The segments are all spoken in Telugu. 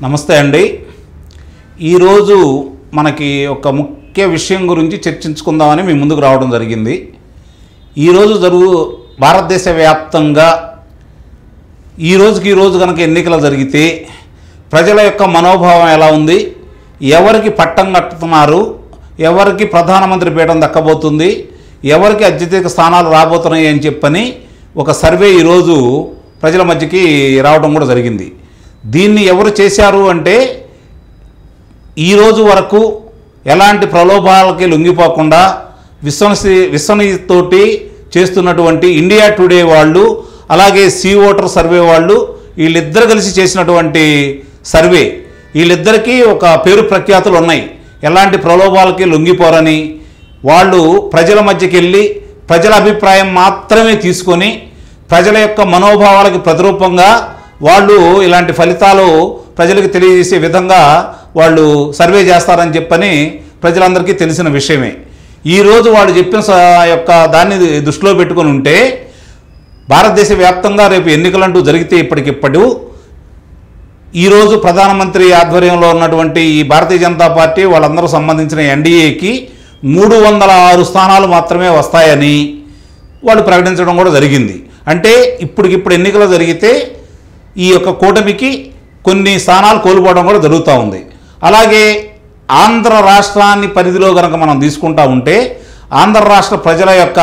నమస్తే అండి ఈరోజు మనకి ఒక ముఖ్య విషయం గురించి చర్చించుకుందామని మీ ముందుకు రావడం జరిగింది ఈరోజు జరుగు భారతదేశ వ్యాప్తంగా ఈ రోజుకి ఈ రోజు కనుక ఎన్నికలు జరిగితే ప్రజల యొక్క మనోభావం ఎలా ఉంది ఎవరికి పట్టం కట్టుతున్నారు ఎవరికి ప్రధానమంత్రి పీఠం దక్కబోతుంది ఎవరికి అత్యధిక స్థానాలు రాబోతున్నాయి అని చెప్పని ఒక సర్వే ఈరోజు ప్రజల మధ్యకి రావడం కూడా జరిగింది దీన్ని ఎవరు చేశారు అంటే ఈ రోజు వరకు ఎలాంటి ప్రలోభాలకి లొంగిపోకుండా విశ్వసి విశ్వనీయతోటి చేస్తున్నటువంటి ఇండియా టుడే వాళ్ళు అలాగే సీ ఓటర్ సర్వే వాళ్ళు వీళ్ళిద్దరు కలిసి చేసినటువంటి సర్వే వీళ్ళిద్దరికీ ఒక పేరు ప్రఖ్యాతులు ఉన్నాయి ఎలాంటి ప్రలోభాలకి లొంగిపోరని వాళ్ళు ప్రజల మధ్యకి వెళ్ళి ప్రజల అభిప్రాయం మాత్రమే తీసుకొని ప్రజల యొక్క మనోభావాలకు ప్రతిరూపంగా వాళ్ళు ఇలాంటి ఫలితాలు ప్రజలకు తెలియజేసే విధంగా వాళ్ళు సర్వే చేస్తారని చెప్పని ప్రజలందరికీ తెలిసిన విషయమే ఈరోజు వాళ్ళు చెప్పిన స- యొక్క దాన్ని దృష్టిలో పెట్టుకొని ఉంటే భారతదేశ వ్యాప్తంగా రేపు ఎన్నికలంటూ జరిగితే ఇప్పటికిప్పుడు ఈరోజు ప్రధానమంత్రి ఆధ్వర్యంలో ఉన్నటువంటి ఈ భారతీయ జనతా పార్టీ వాళ్ళందరూ సంబంధించిన ఎన్డీఏకి మూడు వందల ఆరు స్థానాలు మాత్రమే వస్తాయని వాళ్ళు ప్రకటించడం కూడా జరిగింది అంటే ఇప్పటికిప్పుడు ఎన్నికలు జరిగితే ఈ యొక్క కూటమికి కొన్ని స్థానాలు కోల్పోవడం కూడా జరుగుతూ ఉంది అలాగే ఆంధ్ర రాష్ట్రాన్ని పరిధిలో కనుక మనం తీసుకుంటా ఉంటే ఆంధ్ర రాష్ట్ర ప్రజల యొక్క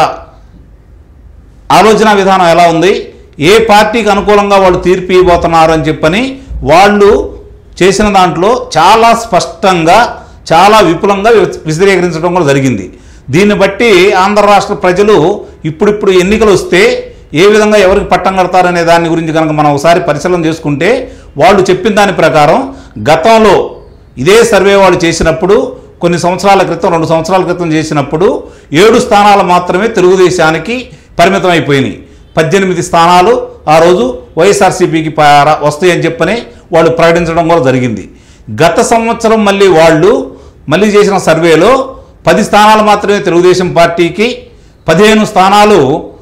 ఆలోచన విధానం ఎలా ఉంది ఏ పార్టీకి అనుకూలంగా వాళ్ళు తీర్పు ఇవ్వబోతున్నారు అని చెప్పని వాళ్ళు చేసిన దాంట్లో చాలా స్పష్టంగా చాలా విపులంగా విస్- విశదీకరించడం కూడా జరిగింది దీన్ని బట్టి ఆంధ్ర రాష్ట్ర ప్రజలు ఇప్పుడిప్పుడు ఎన్నికలు వస్తే ఏ విధంగా ఎవరికి పట్టం కడతారనే దాని గురించి కనుక మనం ఒకసారి పరిశీలన చేసుకుంటే వాళ్ళు చెప్పిన దాని ప్రకారం గతంలో ఇదే సర్వే వాళ్ళు చేసినప్పుడు కొన్ని సంవత్సరాల క్రితం రెండు సంవత్సరాల క్రితం చేసినప్పుడు ఏడు స్థానాలు మాత్రమే తెలుగుదేశానికి పరిమితం అయిపోయినాయి పద్దెనిమిది స్థానాలు ఆ రోజు వైఎస్ఆర్సీపీకి ప- వస్తాయని చెప్పని వాళ్ళు ప్రకటించడం కూడా జరిగింది గత సంవత్సరం మళ్ళీ వాళ్ళు మళ్ళీ చేసిన సర్వేలో పది స్థానాలు మాత్రమే తెలుగుదేశం పార్టీకి పదిహేను స్థానాలు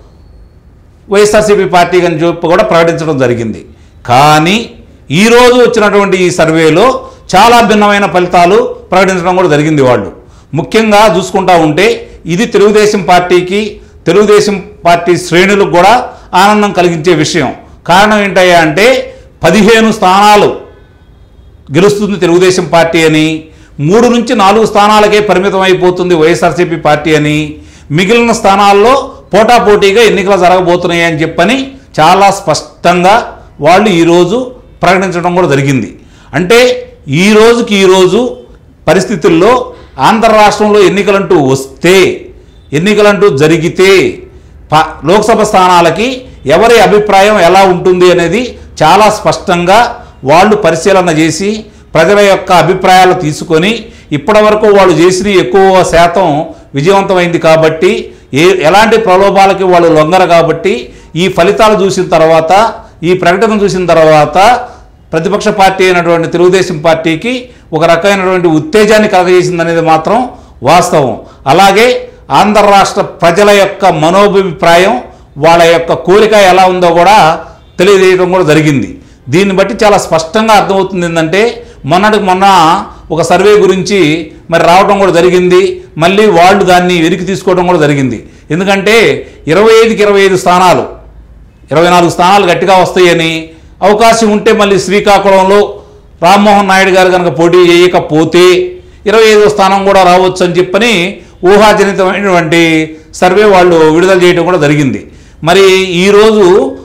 వైఎస్ఆర్సీపీ పార్టీ అని చెప్పి కూడా ప్రకటించడం జరిగింది కానీ ఈరోజు వచ్చినటువంటి ఈ సర్వేలో చాలా భిన్నమైన ఫలితాలు ప్రకటించడం కూడా జరిగింది వాళ్ళు ముఖ్యంగా చూసుకుంటా ఉంటే ఇది తెలుగుదేశం పార్టీకి తెలుగుదేశం పార్టీ శ్రేణులకు కూడా ఆనందం కలిగించే విషయం కారణం ఏంటయ్యా అంటే పదిహేను స్థానాలు గెలుస్తుంది తెలుగుదేశం పార్టీ అని మూడు నుంచి నాలుగు స్థానాలకే పరిమితం అయిపోతుంది వైఎస్ఆర్సీపీ పార్టీ అని మిగిలిన స్థానాల్లో పోటాపోటీగా ఎన్నికలు జరగబోతున్నాయి అని చెప్పని చాలా స్పష్టంగా వాళ్ళు ఈరోజు ప్రకటించడం కూడా జరిగింది అంటే ఈ రోజుకి ఈరోజు పరిస్థితుల్లో ఆంధ్ర రాష్ట్రంలో ఎన్నికలంటూ వస్తే ఎన్నికలంటూ జరిగితే ప- లోక్సభ స్థానాలకి ఎవరి అభిప్రాయం ఎలా ఉంటుంది అనేది చాలా స్పష్టంగా వాళ్ళు పరిశీలన చేసి ప్రజల యొక్క అభిప్రాయాలు తీసుకొని ఇప్పటివరకు వాళ్ళు చేసిన ఎక్కువ శాతం విజయవంతమైంది కాబట్టి ఏ ఎలాంటి ప్రలోభాలకి వాళ్ళు లొంగరు కాబట్టి ఈ ఫలితాలు చూసిన తర్వాత ఈ ప్రకటన చూసిన తర్వాత ప్రతిపక్ష పార్టీ అయినటువంటి తెలుగుదేశం పార్టీకి ఒక రకమైనటువంటి ఉత్తేజాన్ని కలగజేసిందనేది మాత్రం వాస్తవం అలాగే ఆంధ్ర రాష్ట్ర ప్రజల యొక్క మనోభిప్రాయం వాళ్ళ యొక్క కోరిక ఎలా ఉందో కూడా తెలియజేయడం కూడా జరిగింది దీన్ని బట్టి చాలా స్పష్టంగా అర్థమవుతుంది ఏంటంటే మొన్నటికి మొన్న ఒక సర్వే గురించి మరి రావడం కూడా జరిగింది మళ్ళీ వాళ్ళు దాన్ని వెలికి తీసుకోవడం కూడా జరిగింది ఎందుకంటే ఇరవై ఐదుకి ఇరవై ఐదు స్థానాలు ఇరవై నాలుగు స్థానాలు గట్టిగా వస్తాయని అవకాశం ఉంటే మళ్ళీ శ్రీకాకుళంలో రామ్మోహన్ నాయుడు గారు కనుక పోటీ చేయకపోతే ఇరవై ఐదో స్థానం కూడా రావచ్చు అని చెప్పని ఊహాజనితమైనటువంటి సర్వే వాళ్ళు విడుదల చేయడం కూడా జరిగింది మరి ఈరోజు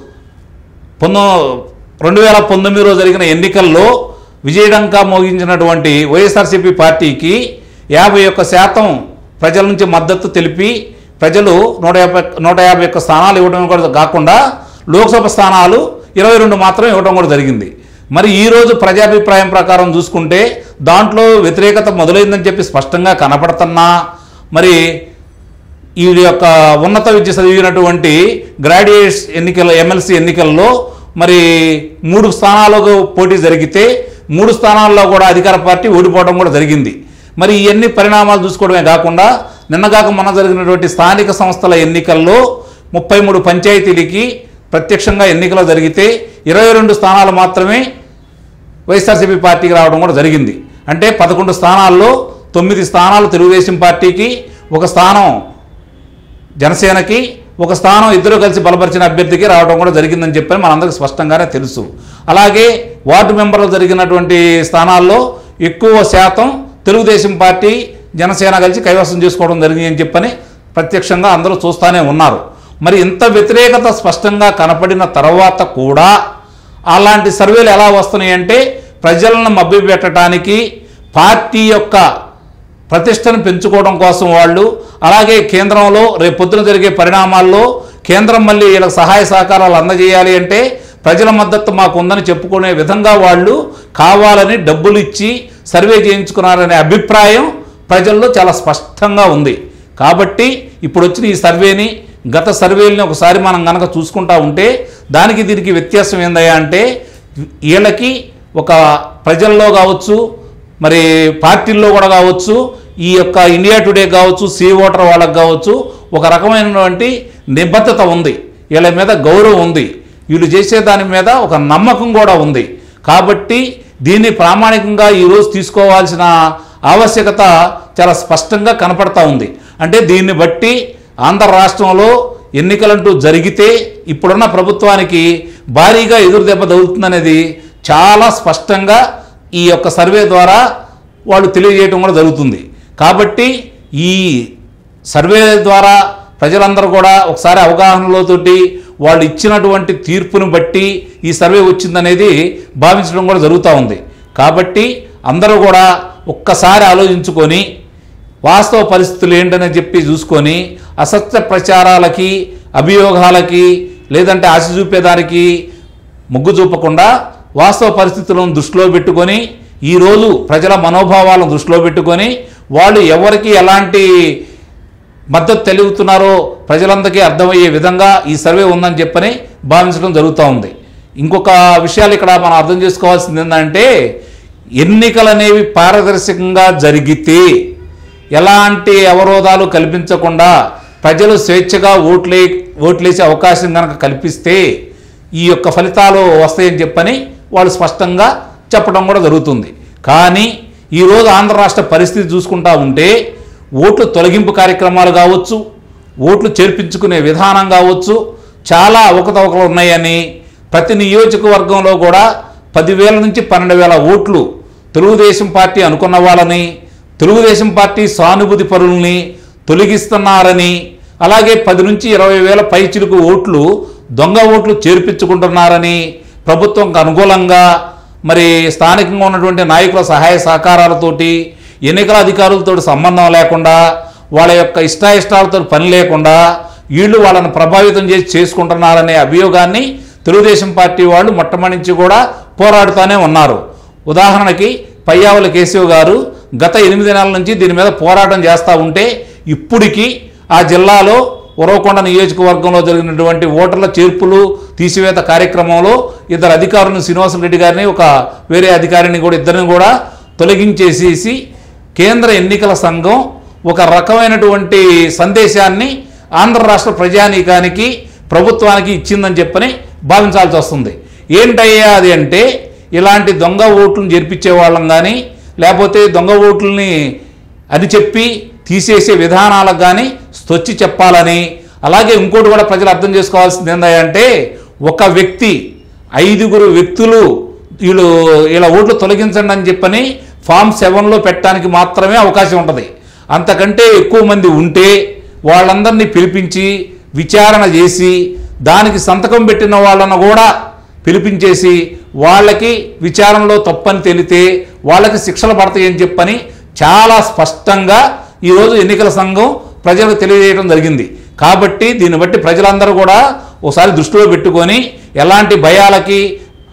పంతొ రెండు వేల పంతొమ్మిదిలో జరిగిన ఎన్నికల్లో విజయడంకా మోగించినటువంటి వైఎస్ఆర్సీపీ పార్టీకి యాభై ఒక్క శాతం ప్రజల నుంచి మద్దతు తెలిపి ప్రజలు నూట యాభై నూట యాభై ఒక్క స్థానాలు ఇవ్వడం కూడా కాకుండా లోక్సభ స్థానాలు ఇరవై రెండు మాత్రం ఇవ్వడం కూడా జరిగింది మరి ఈరోజు ప్రజాభిప్రాయం ప్రకారం చూసుకుంటే దాంట్లో వ్యతిరేకత మొదలైందని చెప్పి స్పష్టంగా కనపడుతున్నా మరి ఈ యొక్క ఉన్నత విద్య చదివినటువంటి గ్రాడ్యుయేట్స్ ఎన్నికల ఎమ్మెల్సీ ఎన్నికల్లో మరి మూడు స్థానాలకు పోటీ జరిగితే మూడు స్థానాల్లో కూడా అధికార పార్టీ ఓడిపోవడం కూడా జరిగింది మరి ఇవన్నీ పరిణామాలు చూసుకోవడమే కాకుండా నిన్నగాక మొన్న జరిగినటువంటి స్థానిక సంస్థల ఎన్నికల్లో ముప్పై మూడు పంచాయతీలకి ప్రత్యక్షంగా ఎన్నికలు జరిగితే ఇరవై రెండు స్థానాలు మాత్రమే వైఎస్ఆర్సీపీ పార్టీకి రావడం కూడా జరిగింది అంటే పదకొండు స్థానాల్లో తొమ్మిది స్థానాలు తెలుగుదేశం పార్టీకి ఒక స్థానం జనసేనకి ఒక స్థానం ఇద్దరు కలిసి బలపరిచిన అభ్యర్థికి రావడం కూడా జరిగిందని చెప్పని మనందరికీ స్పష్టంగానే తెలుసు అలాగే వార్డు మెంబర్లు జరిగినటువంటి స్థానాల్లో ఎక్కువ శాతం తెలుగుదేశం పార్టీ జనసేన కలిసి కైవసం చేసుకోవడం జరిగింది అని చెప్పని ప్రత్యక్షంగా అందరూ చూస్తూనే ఉన్నారు మరి ఇంత వ్యతిరేకత స్పష్టంగా కనపడిన తర్వాత కూడా అలాంటి సర్వేలు ఎలా వస్తున్నాయి అంటే ప్రజలను మభ్యపెట్టడానికి పార్టీ యొక్క ప్రతిష్టను పెంచుకోవడం కోసం వాళ్ళు అలాగే కేంద్రంలో రేపు పొద్దున జరిగే పరిణామాల్లో కేంద్రం మళ్ళీ వీళ్ళకి సహాయ సహకారాలు అందజేయాలి అంటే ప్రజల మద్దతు మాకు ఉందని చెప్పుకునే విధంగా వాళ్ళు కావాలని డబ్బులు ఇచ్చి సర్వే చేయించుకున్నారనే అభిప్రాయం ప్రజల్లో చాలా స్పష్టంగా ఉంది కాబట్టి ఇప్పుడు వచ్చిన ఈ సర్వేని గత సర్వేలని ఒకసారి మనం గనక చూసుకుంటా ఉంటే దానికి దీనికి వ్యత్యాసం ఏందయ్యా అంటే వీళ్ళకి ఒక ప్రజల్లో కావచ్చు మరి పార్టీల్లో కూడా కావచ్చు ఈ యొక్క ఇండియా టుడే కావచ్చు సీ ఓటర్ వాళ్ళకి కావచ్చు ఒక రకమైనటువంటి నిబద్ధత ఉంది వీళ్ళ మీద గౌరవం ఉంది వీళ్ళు చేసే దాని మీద ఒక నమ్మకం కూడా ఉంది కాబట్టి దీన్ని ప్రామాణికంగా ఈరోజు తీసుకోవాల్సిన ఆవశ్యకత చాలా స్పష్టంగా కనపడతా ఉంది అంటే దీన్ని బట్టి ఆంధ్ర రాష్ట్రంలో ఎన్నికలంటూ జరిగితే ఇప్పుడున్న ప్రభుత్వానికి భారీగా ఎదురు దెబ్బ తగులుతుందనేది చాలా స్పష్టంగా ఈ యొక్క సర్వే ద్వారా వాళ్ళు తెలియజేయడం కూడా జరుగుతుంది కాబట్టి ఈ సర్వే ద్వారా ప్రజలందరూ కూడా ఒకసారి అవగాహనలోతోటి వాళ్ళు ఇచ్చినటువంటి తీర్పును బట్టి ఈ సర్వే వచ్చిందనేది భావించడం కూడా జరుగుతూ ఉంది కాబట్టి అందరూ కూడా ఒక్కసారి ఆలోచించుకొని వాస్తవ పరిస్థితులు ఏంటని చెప్పి చూసుకొని అసత్య ప్రచారాలకి అభియోగాలకి లేదంటే ఆశ చూపేదానికి మొగ్గు చూపకుండా వాస్తవ పరిస్థితులను దృష్టిలో పెట్టుకొని ఈరోజు ప్రజల మనోభావాలను దృష్టిలో పెట్టుకొని వాళ్ళు ఎవరికి ఎలాంటి మద్దతు తెలుగుతున్నారో ప్రజలందరికీ అర్థమయ్యే విధంగా ఈ సర్వే ఉందని చెప్పని భావించడం జరుగుతూ ఉంది ఇంకొక విషయాలు ఇక్కడ మనం అర్థం చేసుకోవాల్సింది ఏంటంటే ఎన్నికలు అనేవి పారదర్శకంగా జరిగితే ఎలాంటి అవరోధాలు కల్పించకుండా ప్రజలు స్వేచ్ఛగా ఓట్లే ఓట్లేసే అవకాశం కనుక కల్పిస్తే ఈ యొక్క ఫలితాలు వస్తాయని చెప్పని వాళ్ళు స్పష్టంగా చెప్పడం కూడా జరుగుతుంది కానీ ఈరోజు ఆంధ్ర రాష్ట్ర పరిస్థితి చూసుకుంటా ఉంటే ఓట్లు తొలగింపు కార్యక్రమాలు కావచ్చు ఓట్లు చేర్పించుకునే విధానం కావచ్చు చాలా అవకతవకలు ఉన్నాయని ప్రతి నియోజకవర్గంలో కూడా పదివేల నుంచి పన్నెండు వేల ఓట్లు తెలుగుదేశం పార్టీ అనుకున్న వాళ్ళని తెలుగుదేశం పార్టీ సానుభూతి పరుల్ని తొలగిస్తున్నారని అలాగే పది నుంచి ఇరవై వేల పైచిలుకు ఓట్లు దొంగ ఓట్లు చేర్పించుకుంటున్నారని ప్రభుత్వంకి అనుకూలంగా మరి స్థానికంగా ఉన్నటువంటి నాయకుల సహాయ సహకారాలతోటి ఎన్నికల అధికారులతో సంబంధం లేకుండా వాళ్ళ యొక్క ఇష్టాయిష్టాలతో పని లేకుండా వీళ్ళు వాళ్ళని ప్రభావితం చేసి చేసుకుంటున్నారనే అభియోగాన్ని తెలుగుదేశం పార్టీ వాళ్ళు మొట్టమొదటి నుంచి కూడా పోరాడుతూనే ఉన్నారు ఉదాహరణకి పయ్యావుల కేశవ్ గారు గత ఎనిమిది నెలల నుంచి దీని మీద పోరాటం చేస్తూ ఉంటే ఇప్పటికీ ఆ జిల్లాలో ఉరవకొండ నియోజకవర్గంలో జరిగినటువంటి ఓటర్ల చేర్పులు తీసివేత కార్యక్రమంలో ఇద్దరు అధికారులను శ్రీనివాస రెడ్డి గారిని ఒక వేరే అధికారిని కూడా ఇద్దరిని కూడా తొలగించేసేసి కేంద్ర ఎన్నికల సంఘం ఒక రకమైనటువంటి సందేశాన్ని ఆంధ్ర రాష్ట్ర ప్రజానీకానికి ప్రభుత్వానికి ఇచ్చిందని చెప్పని భావించాల్సి వస్తుంది ఏంటయ్యా అది అంటే ఇలాంటి దొంగ ఓట్లను జరిపించే వాళ్ళం కానీ లేకపోతే దొంగ ఓట్లని అని చెప్పి తీసేసే విధానాలకు కానీ స్వచ్చి చెప్పాలని అలాగే ఇంకోటి కూడా ప్రజలు అర్థం చేసుకోవాల్సింది ఏంటంటే ఒక వ్యక్తి ఐదుగురు వ్యక్తులు వీళ్ళు ఇలా ఓట్లు తొలగించండి అని చెప్పని ఫామ్ సెవెన్లో పెట్టడానికి మాత్రమే అవకాశం ఉంటుంది అంతకంటే ఎక్కువ మంది ఉంటే వాళ్ళందరినీ పిలిపించి విచారణ చేసి దానికి సంతకం పెట్టిన వాళ్ళను కూడా పిలిపించేసి వాళ్ళకి విచారణలో తప్పని తెలితే వాళ్ళకి శిక్షలు పడతాయని చెప్పని చాలా స్పష్టంగా ఈరోజు ఎన్నికల సంఘం ప్రజలకు తెలియజేయడం జరిగింది కాబట్టి దీన్ని బట్టి ప్రజలందరూ కూడా ఒకసారి దృష్టిలో పెట్టుకొని ఎలాంటి భయాలకి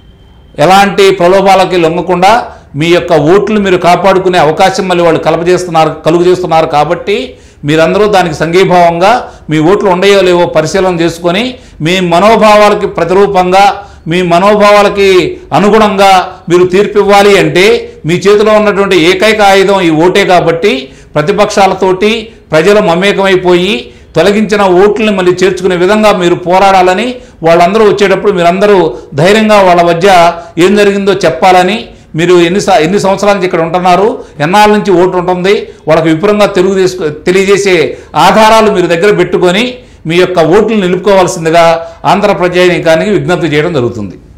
ఎలాంటి ప్రలోభాలకి లొంగకుండా మీ యొక్క ఓట్లు మీరు కాపాడుకునే అవకాశం మళ్ళీ వాళ్ళు కలపజేస్తున్నారు కలుగు చేస్తున్నారు కాబట్టి మీరందరూ దానికి సంఘీభావంగా మీ ఓట్లు ఉండయో లేవో పరిశీలన చేసుకొని మీ మనోభావాలకి ప్రతిరూపంగా మీ మనోభావాలకి అనుగుణంగా మీరు తీర్పు ఇవ్వాలి అంటే మీ చేతిలో ఉన్నటువంటి ఏకైక ఆయుధం ఈ ఓటే కాబట్టి ప్రతిపక్షాలతోటి ప్రజలు మమేకమైపోయి తొలగించిన ఓట్లని మళ్ళీ చేర్చుకునే విధంగా మీరు పోరాడాలని వాళ్ళందరూ వచ్చేటప్పుడు మీరందరూ ధైర్యంగా వాళ్ళ మధ్య ఏం జరిగిందో చెప్పాలని మీరు ఎన్ని స- ఎన్ని సంవత్సరాల నుంచి ఇక్కడ ఉంటున్నారు ఎన్నాళ్ళ నుంచి ఓటు ఉంటుంది వాళ్ళకి విపురంగా తెలుగు తీసుకు తెలియజేసే ఆధారాలు మీరు దగ్గర పెట్టుకొని మీ యొక్క ఓట్లు నిలుపుకోవాల్సిందిగా ఆంధ్ర ప్రజానీకానికి విజ్ఞప్తి చేయడం జరుగుతుంది